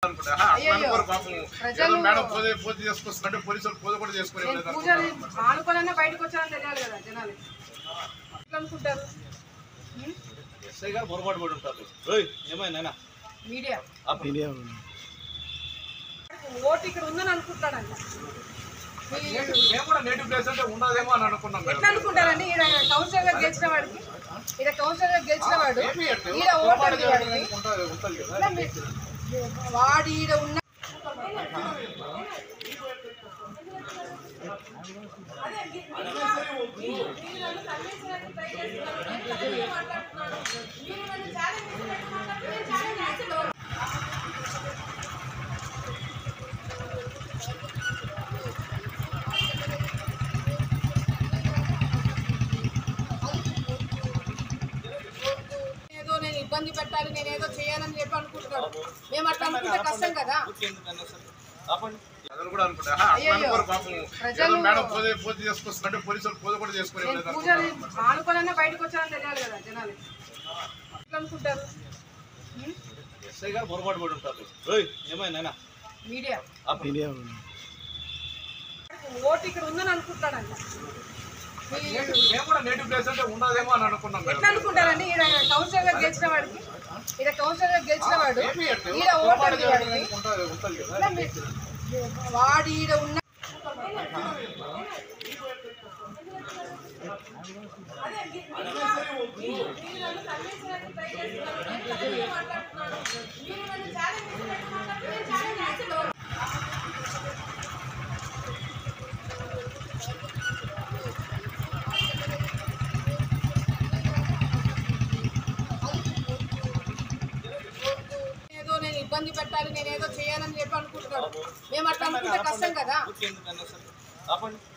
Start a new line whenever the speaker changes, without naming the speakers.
అనుకుంటా. ఆహా, అట్లా
అయ్యయ్యో.
అనుకోరు పాపం.
ప్రజలు-
ఏదో మేడం పోతే పోతే చేసుకొస్తుంటే పోలీసులు పోతే కూడా చేసుకునే
నేను
లేదు
పూజలు ఆనుకోవాలన్నా బయటకు వచ్చానని తెలియాలి కదా జనాలు ఎట్లా అనుకుంటారు ఉం?
ఎస్ఐ గారు పొరపాటు పడి ఉంటారు ఓయ్ ఏమైందైనా
మీడియా
మీడియా
ఓటు ఇక్కడ ఉందని అనుకుంటాడంట మీ-
మేము కూడా నేటివ్ ప్లేస్ అంటే ఉండదేమో అని అనుకున్నాం మేడం.
ఎట్లా అనుకుంటారండి ఈడ కౌన్సిలర్ గా గెలిచిన వాడికి ఈడ కౌన్సిలర్ గా గెలిచిన వాడు
ఏమీ ఎట్లా?
ఈడ ఓటు
పొరపాటు
ఉంది వాడికి
జరగడానికి ఉంటుంది ఉంటుంది కదా.
ఎట్లా మీ- వాడు ఈడ ఉన్న ఏదో నేను ఇబ్బంది పెట్టాలి నేను ఏదో చేయాలని చెప్పి అనుకుంటున్నాడు మేము అట్లా అనుకుంటే కష్టం కదా
ఎందుకన్నా సరే ఆపండి
ప్రజలు కూడా అనుకుంటా. ఆహా, అట్లా
అయ్యయ్యో.
అనుకోరు పాపం.
ప్రజలు-
ఏదో మేడం పోతే పోతే చేసుకొస్తుంటే పోలీసులు పోతే కూడా చేసుకునే
నేను
లేదు
పూజలు ఆనుకోవాలన్నా బయటకు వచ్చానని తెలియాలి కదా జనాలు ఎట్లా అనుకుంటారు ఉం?
ఎస్ఐ గారు పొరపాటు పడి ఉంటారు ఓయ్ ఏమైందైనా
మీడియా
మీడియా
ఓటు ఇక్కడ ఉందని అనుకుంటాడంట మీ-
మేము కూడా నేటివ్ ప్లేస్ అంటే ఉండదేమో అని అనుకున్నాం మేడం.
ఎట్లా అనుకుంటారండి ఈడ కౌన్సిలర్ గా గెలిచిన వాడికి ఈడ కౌన్సిలర్ గా గెలిచిన వాడు
ఏమీ ఎట్లా?
ఈడ ఓటు
పొరపాటు
ఉంది వాడికి
జరగడానికి ఉంటుంది ఉంటుంది కదా.
ఎట్లా మీ- వాడు ఈడ ఉన్న ఏదో నేను ఇబ్బంది పెట్టాలి నేను ఏదో చేయాలని చెప్పి అనుకుంటున్నాడు మేము అట్లా అనుకుంటే కష్టం కదా
ఎందుకన్నా సరే ఆపండి